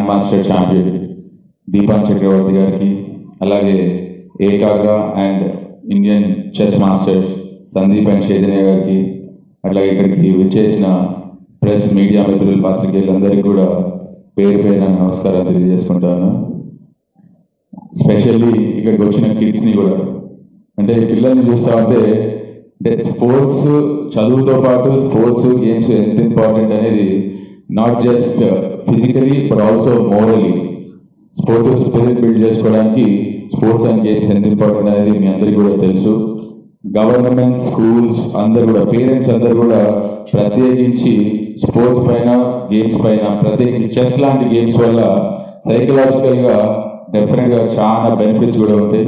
Master champion దీపాన్ Chakravarthy గారికి అలాగే Ekagra and Indian chess master Sandeep and Chaitanya గారికి అట్లాగే ఇక్కడికి విచ్చేసిన ప్రెస్ మీడియా మిత్రులు పాత్రికేయులందరికీ కూడా పేరు పేరున నమస్కారాలు తెలియజేసుకుంటాను స్పెషల్లీ ఇక్కడికి వచ్చిన కిడ్స్ ని కూడా అంటే పిల్లల్ని చూస్తా ఉంటే అంటే స్పోర్ట్స్ చదువుతో పాటు స్పోర్ట్స్ గేమ్స్ ఎంత ఇంపార్టెంట్ అనేది not just physically but also morally sports spirit build చేసుకోవడానికి స్పోర్ట్స్ అండ్ గేమ్స్ ఎంత ఇంపార్టెంట్ అనేది మీ అందరికీ కూడా తెలుసు గవర్నమెంట్ స్కూల్స్ అందరు కూడా పేరెంట్స్ అందరు కూడా ప్రత్యేకించి స్పోర్ట్స్ పైన గేమ్స్ పైన ప్రత్యేకించి చెస్ లాంటి గేమ్స్ వల్ల సైకలాజికల్ గా డెఫినెట్ గా చాలా బెనిఫిట్స్ కూడా ఉంటాయి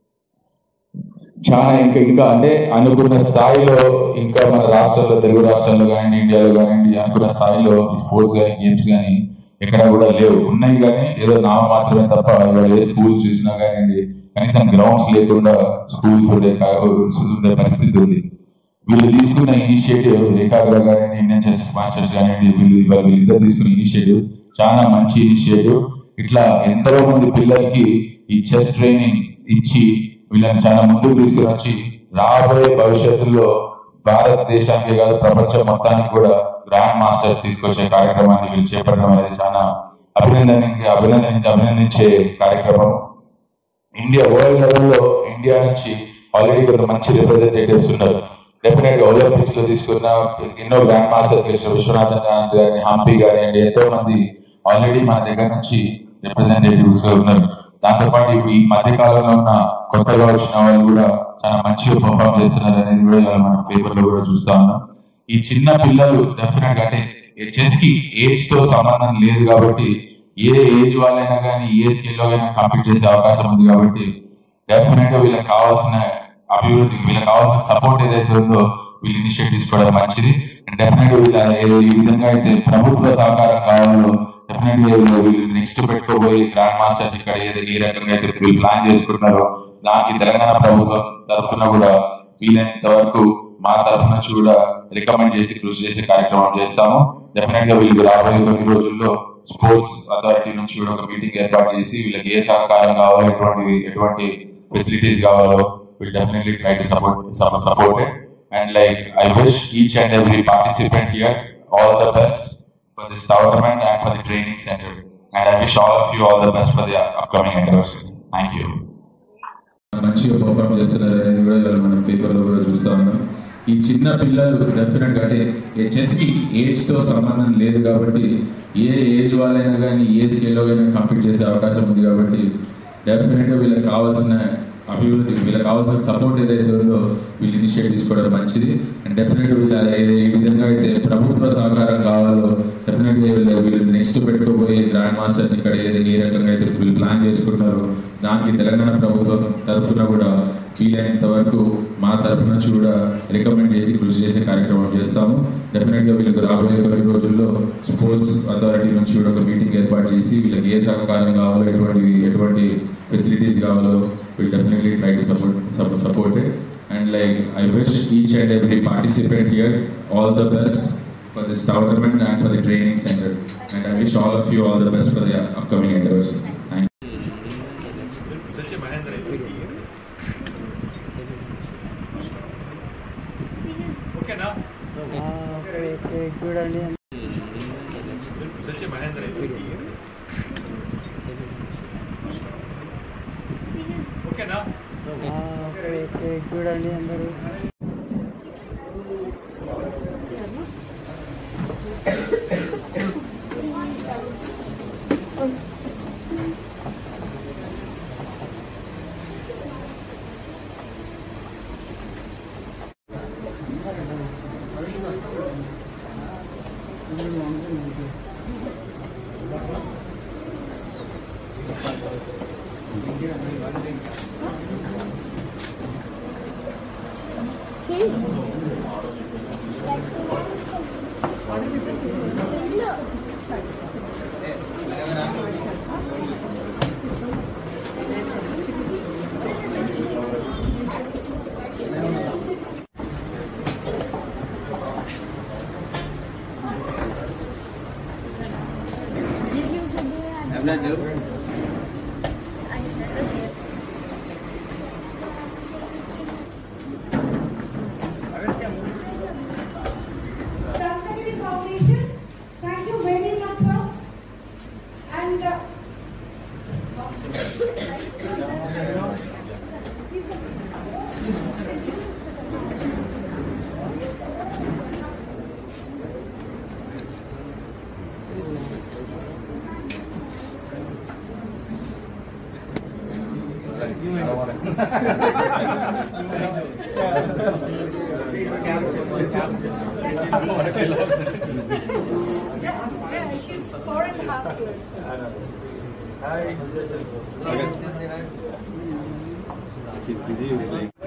చాలా ఇంకా ఇంకా అంటే అనుకున్న స్థాయిలో ఇంకా మన రాష్ట్రాల్లో తెలుగు రాష్ట్రాల్లో కానివ్వండి ఇండియాలో కానివ్వండి అనుకున్న స్థాయిలో ఈ స్పోర్ట్స్ కానీ గేమ్స్ కానీ ఎక్కడ కూడా లేవు ఉన్నాయి కానీ ఏదో నామ మాత్రమే తప్ప ఇవాళ ఏ స్కూల్స్ చూసినా కానివ్వండి కనీసం గ్రౌండ్స్ లేకుండా స్కూల్స్ ఉండే కా- ఉండే పరిస్థితి ఉంది వీళ్ళు తీసుకున్న ఇనిషియేటివ్ ఏకాగ్ర కానివ్వండి ఇండియన్ చెస్ మాస్టర్స్ కానివ్వండి వీళ్ళు ఇవాళ వీళ్ళిద్దరు తీసుకున్న ఇనిషియేటివ్ చాలా మంచి ఇనిషియేటివ్ ఇట్లా ఎంతో మంది పిల్లలకి ఈ చెస్ ట్రైనింగ్ ఇచ్చి వీళ్ళని చాలా ముందుకు తీసుకుని వచ్చి రాబోయే భవిష్యత్తులో భారతదేశానికి కాదు ప్రపంచం మొత్తానికి కూడా గ్రాండ్ మాస్టర్స్ తీసుకొచ్చే కార్యక్రమాన్ని వీళ్ళు చేపట్టడం అనేది చాలా అభినందనకి అభినందించి అభినందించే కార్యక్రమం ఇండియా వరల్డ్ లెవెల్లో ఇండియా నుంచి ఆల్రెడీ కొంత మంచి రిప్రజెంటేటివ్స్ ఉన్నారు డెఫినెట్ గా ఒలింపిక్స్ లో తీసుకున్న ఎన్నో గ్రాండ్ మాస్టర్స్ చేసిన విశ్వనాథన్ గాంధీ గాని హంపి గాని ఎంతో మంది ఆల్రెడీ మన దగ్గర నుంచి రిప్రజెంటేటివ్స్ ఉన్నారు దాంతో పాటు ఈ మధ్య కాలంలో ఉన్న కొత్తగా వచ్చిన వాళ్ళు కూడా చాలా మంచిగా పర్ఫామ్ చేస్తున్నారు అనేది కూడా ఇవాళ మనం పేపర్ లో కూడా చూస్తా ఉన్నాం ఈ చిన్న పిల్లలు డెఫినెట్ గా అంటే చెస్ కి ఏజ్ తో సంబంధం లేదు కాబట్టి ఏ ఏజ్ వాళ్ళైనా కానీ ఏ స్కిల్ లో అయినా కంప్లీట్ చేసే అవకాశం ఉంది కాబట్టి డెఫినెట్ గా వీళ్ళకి కావాల్సిన అభివృద్ధి వీళ్ళకి కావాల్సిన సపోర్ట్ ఏదైతే ఉందో వీళ్ళు ఇనిషియేట్ తీసుకోవడం మంచిది డెఫినెట్ వీళ్ళ ఏ- ఈ విధంగా అయితే ప్రభుత్వ సహకారం కావాలో డెఫినెట్ గా వీళ్ళు వీళ్ళు నెక్స్ట్ పెట్టుకోబోయి గ్రాండ్ మాస్టర్స్ ఇక్కడ ఏది ఏ రకంగా అయితే వీళ్ళు ప్లాన్ చేసుకుంటున్నారో దానికి తెలంగాణ ప్రభుత్వం తరఫున కూడా వీలైనంత వరకు మా తరఫు నుంచి కూడా రికమెండ్ చేసి కృషి చేసే కార్యక్రమం చేస్తాము డెఫినెట్ గా వీళ్ళకి రాబోయే కొన్ని రోజుల్లో స్పోర్ట్స్ అథారిటీ నుంచి కూడా ఒక మీటింగ్ ఏర్పాటు చేసి వీళ్ళకి ఏ సహకారం కావాలో ఎటువంటి ఎటువంటి ఫెసిలిటీస్ కావాలో will definitely try to support support and like I wish each and every participant here all the best for this tournament and for the training center. And I wish all of you all the best for the upcoming anniversary. Thank you. మంచిగా perform చేస్తున్నారు అనేది కూడా ఇవాళ మనం paper లో కూడా చూస్తా ఉన్నాం ఈ చిన్న పిల్లలు డెఫినెట్ గా అంటే చెస్ కి ఏజ్ తో సంబంధం లేదు కాబట్టి ఏ ఏజ్ వాళ్ళైనా కానీ ఏ స్కేల్ లో అయినా కంప్లీట్ చేసే అవకాశం ఉంది కాబట్టి డెఫినెట్ గా వీళ్ళకి కావాల్సిన అభివృద్ధి వీళ్ళకి కావాల్సిన సపోర్ట్ ఏదైతే ఉందో వీళ్ళు ఇనిషియేట్ తీసుకోవడం మంచిది అండ్ డెఫినెట్ వీళ్ళ ఏ ఏ విధంగా అయితే ప్రభుత్వ సహకారం కావాలో డెఫినెట్ గా వీళ్ళు వీళ్ళు నెక్స్ట్ పెట్టుకోబోయే గ్రాండ్ మాస్టర్స్ ఇక్కడ ఏ ఏ రకంగా అయితే వీళ్ళు ప్లాన్ చేసుకుంటున్నారో దానికి తెలంగాణ ప్రభుత్వం తరఫున కూడా వీలైనంత వరకు మా తరఫు నుంచి కూడా రికమెండ్ చేసి కృషి చేసే కార్యక్రమం చేస్తాము డెఫినెట్ గా వీళ్ళకి రాబోయే కొన్ని రోజుల్లో స్పోర్ట్స్ అథారిటీ నుంచి కూడా ఒక మీటింగ్ ఏర్పాటు చేసి వీళ్ళకి ఏ సహకారం కావాలో ఎటువంటి ఎటువంటి ఫెసిలిటీస్ కావాలో will definitely try to support support it and like I wish each and every participant here all the best for this tournament and for the training center. And I wish all of you all the best for the upcoming anniversary. Thank you. చూడండి చూడండి అందరూ Yeah, she's four and a half years. She's busy.